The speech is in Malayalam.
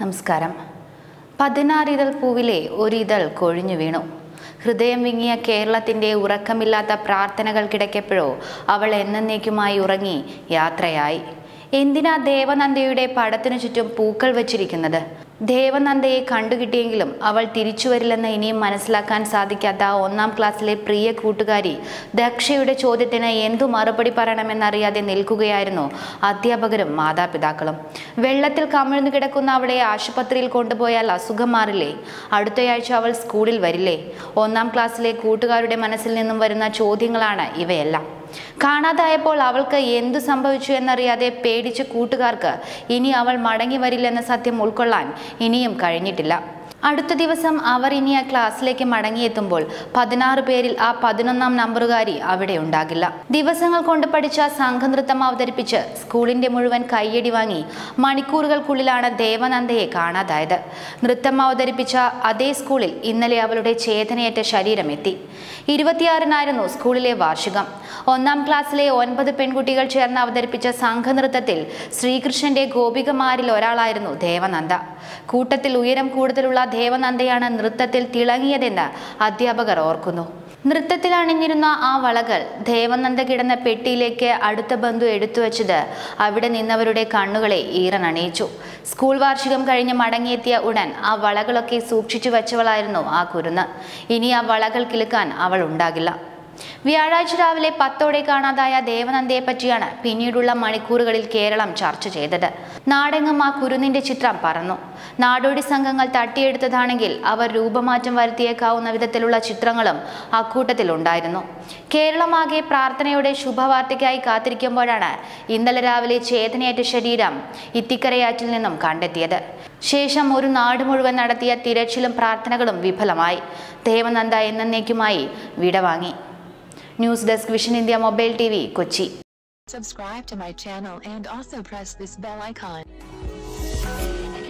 നമസ്കാരം പതിനാറിതൾ പൂവിലെ ഒരിതൾ കൊഴിഞ്ഞു വീണു ഹൃദയം വിങ്ങിയ കേരളത്തിന്റെ ഉറക്കമില്ലാത്ത പ്രാർത്ഥനകൾക്കിടയ്ക്കെപ്പോഴോ അവൾ എന്നേക്കുമായി ഉറങ്ങി യാത്രയായി എന്തിനാ ദേവനന്ദയുടെ പടത്തിനു ചുറ്റും പൂക്കൾ വച്ചിരിക്കുന്നത് ദേവനന്ദയെ കണ്ടുകിട്ടിയെങ്കിലും അവൾ തിരിച്ചു വരില്ലെന്ന് ഇനിയും മനസ്സിലാക്കാൻ സാധിക്കാത്ത ആ ഒന്നാം ക്ലാസ്സിലെ പ്രിയ കൂട്ടുകാരി ദക്ഷയുടെ ചോദ്യത്തിന് എന്തു മറുപടി പറയണമെന്നറിയാതെ നിൽക്കുകയായിരുന്നു അധ്യാപകരും മാതാപിതാക്കളും വെള്ളത്തിൽ കമിഴ്ന്നു കിടക്കുന്ന അവളെ ആശുപത്രിയിൽ കൊണ്ടുപോയാൽ അസുഖം മാറില്ലേ അടുത്തയാഴ്ച അവൾ സ്കൂളിൽ വരില്ലേ ഒന്നാം ക്ലാസ്സിലെ കൂട്ടുകാരുടെ മനസ്സിൽ നിന്നും വരുന്ന ചോദ്യങ്ങളാണ് ഇവയെല്ലാം കാണാതായപ്പോൾ അവൾക്ക് എന്തു സംഭവിച്ചു എന്നറിയാതെ പേടിച്ച കൂട്ടുകാർക്ക് ഇനി അവൾ മടങ്ങി വരില്ലെന്ന സത്യം ഉൾക്കൊള്ളാൻ ഇനിയും കഴിഞ്ഞിട്ടില്ല അടുത്ത ദിവസം അവർ ഇനി ആ ക്ലാസ്സിലേക്ക് മടങ്ങിയെത്തുമ്പോൾ പതിനാറ് പേരിൽ ആ പതിനൊന്നാം നമ്പറുകാരി അവിടെ ഉണ്ടാകില്ല ദിവസങ്ങൾ കൊണ്ട് പഠിച്ച സംഘനൃത്തം അവതരിപ്പിച്ച് സ്കൂളിന്റെ മുഴുവൻ കയ്യടി വാങ്ങി മണിക്കൂറുകൾക്കുള്ളിലാണ് ദേവനന്ദയെ കാണാതായത് നൃത്തം അവതരിപ്പിച്ച അതേ സ്കൂളിൽ ഇന്നലെ അവളുടെ ചേതനയേറ്റ ശരീരം എത്തി ഇരുപത്തിയാറിനായിരുന്നു സ്കൂളിലെ വാർഷികം ഒന്നാം ക്ലാസ്സിലെ ഒൻപത് പെൺകുട്ടികൾ ചേർന്ന് അവതരിപ്പിച്ച സംഘനൃത്തത്തിൽ ശ്രീകൃഷ്ണന്റെ ഗോപികമാരിൽ ഒരാളായിരുന്നു ദേവനന്ദ കൂട്ടത്തിൽ ഉയരം കൂടുതലുള്ള ദേവനന്ദയാണ് നൃത്തത്തിൽ തിളങ്ങിയതെന്ന് അധ്യാപകർ ഓർക്കുന്നു നൃത്തത്തിൽ അണിഞ്ഞിരുന്ന ആ വളകൾ ദേവനന്ദ കിടന്ന പെട്ടിയിലേക്ക് അടുത്ത ബന്ധു എടുത്തു വച്ചത് അവിടെ നിന്നവരുടെ കണ്ണുകളെ ഈറനണിയിച്ചു സ്കൂൾ വാർഷികം കഴിഞ്ഞ് മടങ്ങിയെത്തിയ ഉടൻ ആ വളകളൊക്കെ സൂക്ഷിച്ചു വച്ചവളായിരുന്നു ആ കുരുന്ന് ഇനി ആ വളകൾ കിളുക്കാൻ അവൾ ഉണ്ടാകില്ല വ്യാഴാഴ്ച രാവിലെ പത്തോടെ കാണാതായ ദേവനന്ദയെ പറ്റിയാണ് പിന്നീടുള്ള മണിക്കൂറുകളിൽ കേരളം ചർച്ച ചെയ്തത് നാടെങ്ങും ആ കുരുന്നിന്റെ ചിത്രം പറന്നു നാടോടി സംഘങ്ങൾ തട്ടിയെടുത്തതാണെങ്കിൽ അവർ രൂപമാറ്റം വരുത്തിയേക്കാവുന്ന വിധത്തിലുള്ള ചിത്രങ്ങളും അക്കൂട്ടത്തിൽ ഉണ്ടായിരുന്നു കേരളമാകെ പ്രാർത്ഥനയുടെ ശുഭവാർത്തയ്ക്കായി കാത്തിരിക്കുമ്പോഴാണ് ഇന്നലെ രാവിലെ ചേതനയേറ്റ ശരീരം ഇത്തിക്കരയാറ്റിൽ നിന്നും കണ്ടെത്തിയത് ശേഷം ഒരു നാട് മുഴുവൻ നടത്തിയ തിരച്ചിലും പ്രാർത്ഥനകളും വിഫലമായി ദേവനന്ദ എന്നേക്കുമായി വിടവാങ്ങി news desk Vision India mobile T V Kochi Subscribe to my channel and also press this bell icon.